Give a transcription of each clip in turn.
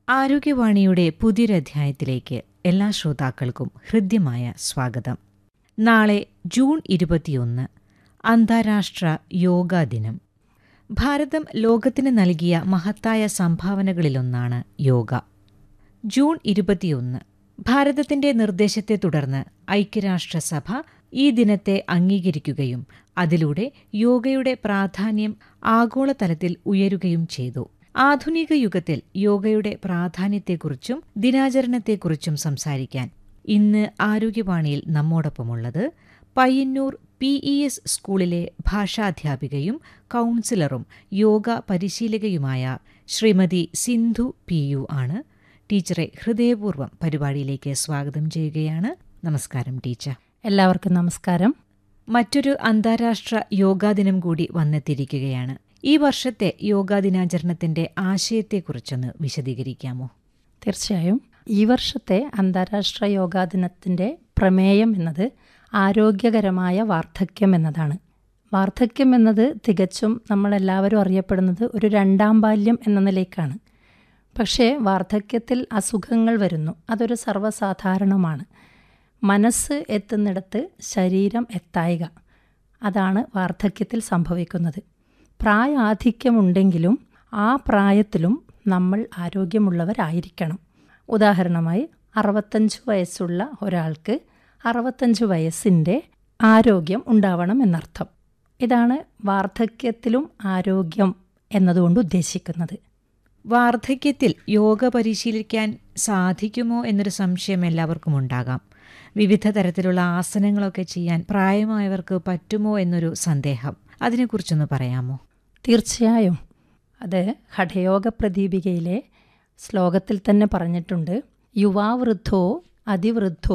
ആരോഗ്യവാണിയുടെ പുതിയൊരധ്യായത്തിലേക്ക് എല്ലാ ശ്രോതാക്കൾക്കും ഹൃദ്യമായ സ്വാഗതം നാളെ ജൂൺ ഇരുപത്തിയൊന്ന് അന്താരാഷ്ട്ര യോഗാ ദിനം ഭാരതം ലോകത്തിന് നൽകിയ മഹത്തായ സംഭാവനകളിലൊന്നാണ് യോഗ ജൂൺ ഇരുപത്തിയൊന്ന് ഭാരതത്തിന്റെ നിർദ്ദേശത്തെ തുടർന്ന് ഐക്യരാഷ്ട്രസഭ ഈ ദിനത്തെ അംഗീകരിക്കുകയും അതിലൂടെ യോഗയുടെ പ്രാധാന്യം ആഗോളതലത്തിൽ ഉയരുകയും ചെയ്തു ആധുനിക യുഗത്തിൽ യോഗയുടെ പ്രാധാന്യത്തെക്കുറിച്ചും ദിനാചരണത്തെക്കുറിച്ചും സംസാരിക്കാൻ ഇന്ന് ആരോഗ്യവാണിയിൽ നമ്മോടൊപ്പമുള്ളത് പയ്യന്നൂർ പി ഇ എസ് സ്കൂളിലെ ഭാഷാധ്യാപികയും കൗൺസിലറും യോഗ പരിശീലകയുമായ ശ്രീമതി സിന്ധു പി യു ആണ് ടീച്ചറെ ഹൃദയപൂർവ്വം പരിപാടിയിലേക്ക് സ്വാഗതം ചെയ്യുകയാണ് നമസ്കാരം ടീച്ചർ എല്ലാവർക്കും നമസ്കാരം മറ്റൊരു അന്താരാഷ്ട്ര യോഗാ ദിനം കൂടി വന്നെത്തിയിരിക്കുകയാണ് ഈ വർഷത്തെ യോഗാ ദിനാചരണത്തിന്റെ ആശയത്തെക്കുറിച്ചൊന്ന് വിശദീകരിക്കാമോ തീർച്ചയായും ഈ വർഷത്തെ അന്താരാഷ്ട്ര യോഗാ ദിനത്തിൻ്റെ പ്രമേയം എന്നത് ആരോഗ്യകരമായ വാർദ്ധക്യം എന്നതാണ് വാർദ്ധക്യം എന്നത് തികച്ചും നമ്മളെല്ലാവരും അറിയപ്പെടുന്നത് ഒരു രണ്ടാം ബാല്യം എന്ന നിലയ്ക്കാണ് പക്ഷേ വാർദ്ധക്യത്തിൽ അസുഖങ്ങൾ വരുന്നു അതൊരു സർവ്വസാധാരണമാണ് മനസ്സ് എത്തുന്നിടത്ത് ശരീരം എത്തായിക അതാണ് വാർദ്ധക്യത്തിൽ സംഭവിക്കുന്നത് പ്രായാധിക്യമുണ്ടെങ്കിലും ആ പ്രായത്തിലും നമ്മൾ ആരോഗ്യമുള്ളവരായിരിക്കണം ഉദാഹരണമായി അറുപത്തഞ്ച് വയസ്സുള്ള ഒരാൾക്ക് അറുപത്തഞ്ച് വയസ്സിൻ്റെ ആരോഗ്യം ഉണ്ടാവണം എന്നർത്ഥം ഇതാണ് വാർദ്ധക്യത്തിലും ആരോഗ്യം എന്നതുകൊണ്ട് ഉദ്ദേശിക്കുന്നത് വാർദ്ധക്യത്തിൽ യോഗ പരിശീലിക്കാൻ സാധിക്കുമോ എന്നൊരു സംശയം എല്ലാവർക്കും ഉണ്ടാകാം വിവിധ തരത്തിലുള്ള ആസനങ്ങളൊക്കെ ചെയ്യാൻ പ്രായമായവർക്ക് പറ്റുമോ എന്നൊരു സന്ദേഹം അതിനെക്കുറിച്ചൊന്ന് പറയാമോ തീർച്ചയായും അത് ഹഠയോഗ പ്രദീപികയിലെ ശ്ലോകത്തിൽ തന്നെ പറഞ്ഞിട്ടുണ്ട് യുവാവൃദ്ധോ അതിവൃദ്ധോ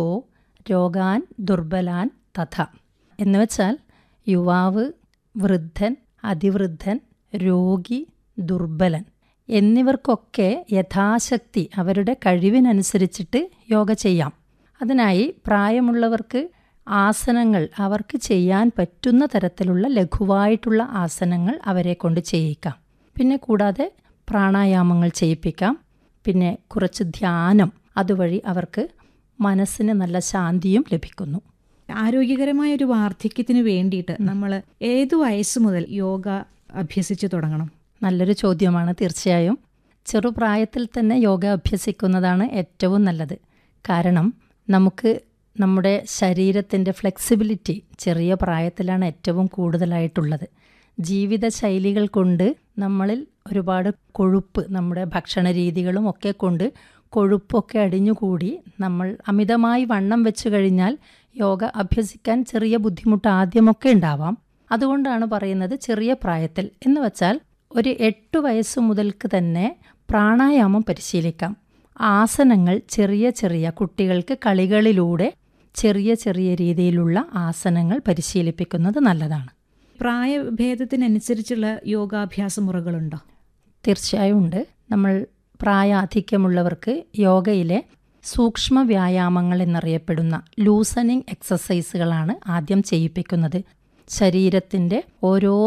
രോഗാൻ ദുർബലാൻ തഥ എന്നുവെച്ചാൽ യുവാവ് വൃദ്ധൻ അതിവൃദ്ധൻ രോഗി ദുർബലൻ എന്നിവർക്കൊക്കെ യഥാശക്തി അവരുടെ കഴിവിനനുസരിച്ചിട്ട് യോഗ ചെയ്യാം അതിനായി പ്രായമുള്ളവർക്ക് ആസനങ്ങൾ അവർക്ക് ചെയ്യാൻ പറ്റുന്ന തരത്തിലുള്ള ലഘുവായിട്ടുള്ള ആസനങ്ങൾ അവരെ കൊണ്ട് ചെയ്യിക്കാം പിന്നെ കൂടാതെ പ്രാണായാമങ്ങൾ ചെയ്യിപ്പിക്കാം പിന്നെ കുറച്ച് ധ്യാനം അതുവഴി അവർക്ക് മനസ്സിന് നല്ല ശാന്തിയും ലഭിക്കുന്നു ആരോഗ്യകരമായ ഒരു വാർദ്ധക്യത്തിന് വേണ്ടിയിട്ട് നമ്മൾ ഏതു വയസ്സ് മുതൽ യോഗ അഭ്യസിച്ചു തുടങ്ങണം നല്ലൊരു ചോദ്യമാണ് തീർച്ചയായും ചെറുപ്രായത്തിൽ തന്നെ യോഗ അഭ്യസിക്കുന്നതാണ് ഏറ്റവും നല്ലത് കാരണം നമുക്ക് നമ്മുടെ ശരീരത്തിൻ്റെ ഫ്ലെക്സിബിലിറ്റി ചെറിയ പ്രായത്തിലാണ് ഏറ്റവും കൂടുതലായിട്ടുള്ളത് ജീവിതശൈലികൾ കൊണ്ട് നമ്മളിൽ ഒരുപാട് കൊഴുപ്പ് നമ്മുടെ ഭക്ഷണ രീതികളും ഒക്കെ കൊണ്ട് കൊഴുപ്പൊക്കെ അടിഞ്ഞുകൂടി നമ്മൾ അമിതമായി വണ്ണം വെച്ചു കഴിഞ്ഞാൽ യോഗ അഭ്യസിക്കാൻ ചെറിയ ബുദ്ധിമുട്ട് ആദ്യമൊക്കെ ഉണ്ടാവാം അതുകൊണ്ടാണ് പറയുന്നത് ചെറിയ പ്രായത്തിൽ എന്ന് വച്ചാൽ ഒരു എട്ട് വയസ്സ് മുതൽക്ക് തന്നെ പ്രാണായാമം പരിശീലിക്കാം ആസനങ്ങൾ ചെറിയ ചെറിയ കുട്ടികൾക്ക് കളികളിലൂടെ ചെറിയ ചെറിയ രീതിയിലുള്ള ആസനങ്ങൾ പരിശീലിപ്പിക്കുന്നത് നല്ലതാണ് പ്രായഭേദത്തിനനുസരിച്ചുള്ള യോഗാഭ്യാസ മുറകളുണ്ടോ തീർച്ചയായും ഉണ്ട് നമ്മൾ പ്രായാധിക്യമുള്ളവർക്ക് യോഗയിലെ സൂക്ഷ്മ വ്യായാമങ്ങൾ എന്നറിയപ്പെടുന്ന ലൂസനിങ് എക്സസൈസുകളാണ് ആദ്യം ചെയ്യിപ്പിക്കുന്നത് ശരീരത്തിൻ്റെ ഓരോ